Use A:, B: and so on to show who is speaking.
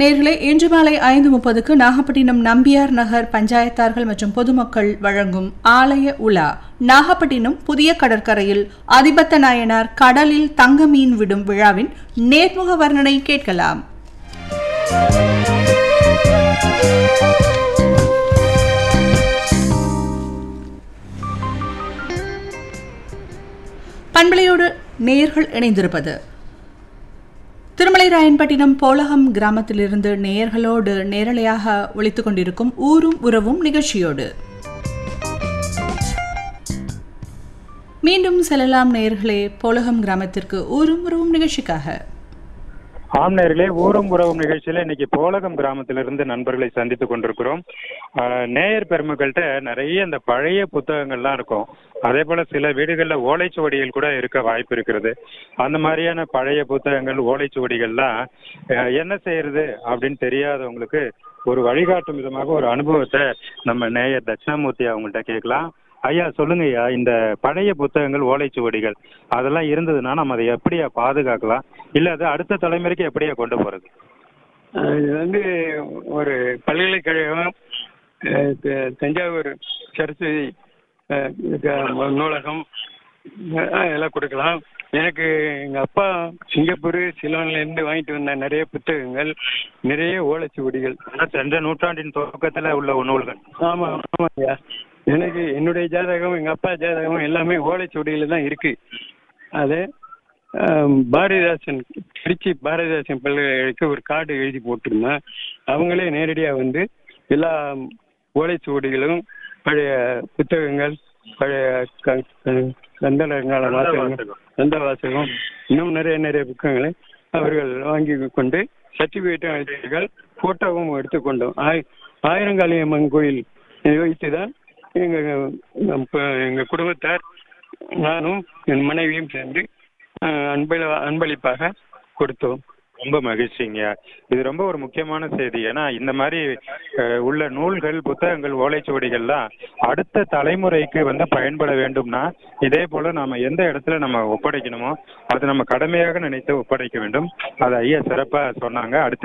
A: நேர்களே இன்று மாலை ஐந்து முப்பதுக்கு நாகப்பட்டினம் நம்பியார் நகர் பஞ்சாயத்தார்கள் மற்றும் பொதுமக்கள் வழங்கும் ஆலய உலா நாகப்பட்டினம் புதிய கடற்கரையில் அதிபத்த நாயனார் கடலில் தங்க மீன் விடும் விழாவின் நேர்முக வர்ணனை கேட்கலாம் பண்பலையோடு நேயர்கள் இணைந்திருப்பது திருமலை ராயன்பட்டினம் போலகம் கிராமத்திலிருந்து நேயர்களோடு நேரலையாக ஒழித்துக் கொண்டிருக்கும் ஊரும் உறவும் நிகழ்ச்சியோடு மீண்டும் செல்லலாம் நேயர்களே போலகம் கிராமத்திற்கு ஊரும் உறவும் நிகழ்ச்சிக்காக
B: ஆம் நேர்களே ஊரும் உறவும் நிகழ்ச்சியில இன்னைக்கு போலகம் கிராமத்திலிருந்து நண்பர்களை சந்தித்து கொண்டிருக்கிறோம் ஆஹ் நேயர் பெருமக்கள்கிட்ட நிறைய இந்த பழைய புத்தகங்கள்லாம் இருக்கும் அதே போல சில வீடுகள்ல ஓலைச்சுவடிகள் கூட இருக்க வாய்ப்பு இருக்கிறது அந்த மாதிரியான பழைய புத்தகங்கள் ஓலைச்சுவடிகள்லாம் ஆஹ் என்ன செய்யறது அப்படின்னு தெரியாதவங்களுக்கு ஒரு வழிகாட்டும் விதமாக ஒரு அனுபவத்தை நம்ம நேயர் தட்சிணாமூர்த்தி அவங்கள்ட்ட கேட்கலாம் ஐயா சொல்லுங்க ஐயா இந்த பழைய புத்தகங்கள் ஓலைச்சுவடிகள் அதெல்லாம் இருந்ததுன்னா நம்ம அதை எப்படியா பாதுகாக்கலாம் இல்ல அது அடுத்த தலைமுறைக்கு எப்படியா கொண்டு போறது
C: அஹ் இது வந்து ஒரு பல்கலைக்கழகம் அஹ் த- தஞ்சாவூர் சரஸ்வதி அஹ் க- நூலகம் அஹ் இதெல்லாம் கொடுக்கலாம் எனக்கு எங்க அப்பா சிங்கப்பூர் சிலோன்ல இருந்து வாங்கிட்டு வந்த நிறைய புத்தகங்கள் நிறைய ஓலைச்சுவடிகள்
B: ஆனா சென்ற நூற்றாண்டின் துவக்கத்துல உள்ள நூல்கள்
C: ஆமா ஆமாய்யா எனக்கு என்னுடைய ஜாதகம் எங்க அப்பா ஜாதகம் எல்லாமே ஓலைச்சுவடியில தான் இருக்கு அது ஆம், பாரதிதாசன் திருச்சி பாரதிதாசன் பல்கலைக்கழகத்துக்கு ஒரு கார்டு எழுதி போட்டிருந்தேன் அவங்களே நேரடியாக வந்து எல்லா ஓலைச்சுவடிகளும் பழைய புத்தகங்கள் பழைய க- க- கந்தளங்கால வாசகம் கந்த வாசகம் இன்னும் நிறைய நிறைய புத்தகங்களை அவர்கள் வாங்கி கொண்டு சர்டிஃபிகேட்டும் அளித்தார்கள் போட்டோவும் எடுத்துக்கொண்டோம் ஆய் ஆயிரங்காளியம்மன் கோயில் வைத்து தான் எங்க நம்ம- எங்க குடும்பத்தார் நானும் என் மனைவியும் சேர்ந்து அஹ், அன்பளி அன்பளிப்பாக கொடுத்தோம்
B: ரொம்ப மகிழ்ச்சிங்க இது ரொம்ப ஒரு முக்கியமான செய்தி ஏன்னா இந்த மாதிரி அஹ், உள்ள நூல்கள் புத்தகங்கள் ஓலைச்சுவடிகள்லாம் அடுத்த தலைமுறைக்கு வந்து பயன்பட வேண்டும்னா இதே போல நாம எந்த இடத்துல நம்ம ஒப்படைக்கணுமோ அது நம்ம கடமையாக நினைத்து ஒப்படைக்க வேண்டும் அதை ஐயா சிறப்பா சொன்னாங்க அடுத்த